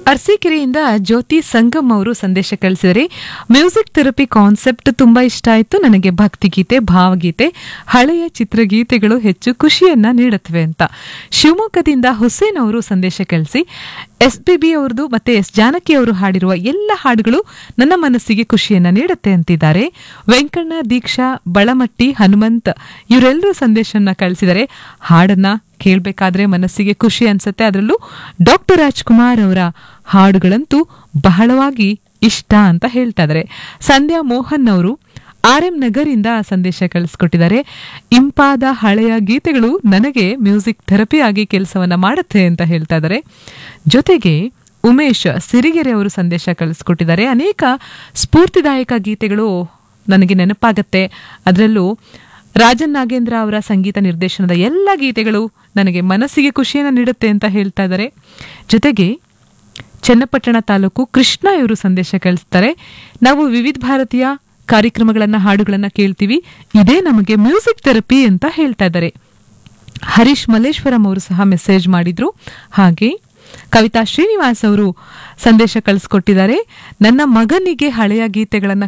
ಅರ್ಸಿಕೆರೆಯಿಂದ ಜ್ಯೋತಿ ಸಂಗಮ್ ಅವರು ಸಂದೇಶ ಕಳಿಸಿದರೆ ಮ್ಯೂಸಿಕ್ ಥೆರಪಿ ಕಾನ್ಸೆಪ್ಟ್ ತುಂಬಾ ಇಷ್ಟ ಆಯಿತು ನನಗೆ ಭಕ್ತಿಗೀತೆ ಭಾವಗೀತೆ ಹಳೆಯ ಚಿತ್ರಗೀತೆಗಳು ಹೆಚ್ಚು ಖುಷಿಯನ್ನ ನೀಡುತ್ತವೆ ಅಂತ ಶಿವಮೊಗ್ಗದಿಂದ ಹುಸೇನ್ ಅವರು ಸಂದೇಶ ಕಳಿಸಿ ಎಸ್ ಪಿ ಬಿ ಅವ್ರದ್ದು ಮತ್ತೆ ಎಸ್ ಜಾನಕಿ ಅವರು ಹಾಡಿರುವ ಎಲ್ಲ ಹಾಡುಗಳು ನನ್ನ ಮನಸ್ಸಿಗೆ ಖುಷಿಯನ್ನ ನೀಡುತ್ತೆ ಅಂತಿದ್ದಾರೆ ವೆಂಕಣ್ಣ ದೀಕ್ಷಾ ಬಳಮಟ್ಟಿ ಹನುಮಂತ್ ಇವರೆಲ್ಲರೂ ಸಂದೇಶನ ಕಳಿಸಿದರೆ ಹಾಡನ್ನ ಕೇಳಬೇಕಾದ್ರೆ ಮನಸ್ಸಿಗೆ ಖುಷಿ ಅನ್ಸುತ್ತೆ ಅದರಲ್ಲೂ ಡಾಕ್ಟರ್ ರಾಜ್ಕುಮಾರ್ ಅವರ ಹಾಡುಗಳಂತೂ ಬಹಳವಾಗಿ ಇಷ್ಟ ಅಂತ ಹೇಳ್ತಾ ಇದ್ದಾರೆ ಸಂಧ್ಯಾ ಮೋಹನ್ ಅವರು ಆರ್ ಎಂ ನಗರಿಂದ ಸಂದೇಶ ಕಳಿಸ್ಕೊಟ್ಟಿದ್ದಾರೆ ಇಂಪಾದ ಹಳೆಯ ಗೀತೆಗಳು ನನಗೆ ಮ್ಯೂಸಿಕ್ ಥೆರಪಿ ಆಗಿ ಕೆಲಸವನ್ನ ಮಾಡುತ್ತೆ ಅಂತ ಹೇಳ್ತಾ ಇದ್ದಾರೆ ಜೊತೆಗೆ ಉಮೇಶ್ ಸಿರಿಗೆರೆ ಅವರು ಸಂದೇಶ ಕಳಿಸ್ಕೊಟ್ಟಿದ್ದಾರೆ ಅನೇಕ ಸ್ಫೂರ್ತಿದಾಯಕ ಗೀತೆಗಳು ನನಗೆ ನೆನಪಾಗತ್ತೆ ಅದರಲ್ಲೂ ರಾಜನ್ ನಾಗೇಂದ್ರ ಅವರ ಸಂಗೀತ ನಿರ್ದೇಶನದ ಎಲ್ಲ ಗೀತೆಗಳು ನನಗೆ ಮನಸ್ಸಿಗೆ ಖುಷಿಯನ್ನು ನೀಡುತ್ತೆ ಅಂತ ಹೇಳ್ತಾ ಇದ್ದಾರೆ ಜೊತೆಗೆ ಚನ್ನಪಟ್ಟಣ ತಾಲೂಕು ಕೃಷ್ಣ ಇವರು ಸಂದೇಶ ಕಳಿಸ್ತಾರೆ ನಾವು ವಿವಿಧ ಭಾರತೀಯ ಕಾರ್ಯಕ್ರಮಗಳನ್ನ ಹಾಡುಗಳನ್ನ ಕೇಳ್ತೀವಿ ಇದೇ ನಮಗೆ ಮ್ಯೂಸಿಕ್ ಥೆರಪಿ ಅಂತ ಹೇಳ್ತಾ ಇದ್ದಾರೆ ಹರೀಶ್ ಮಲ್ಲೇಶ್ವರಂ ಅವರು ಸಹ ಮೆಸೇಜ್ ಮಾಡಿದ್ರು ಹಾಗೆ ಕವಿತಾ ಶ್ರೀನಿವಾಸ್ ಅವರು ಸಂದೇಶ ಕಳಿಸ್ಕೊಟ್ಟಿದ್ದಾರೆ ನನ್ನ ಮಗನಿಗೆ ಹಳೆಯ ಗೀತೆಗಳನ್ನ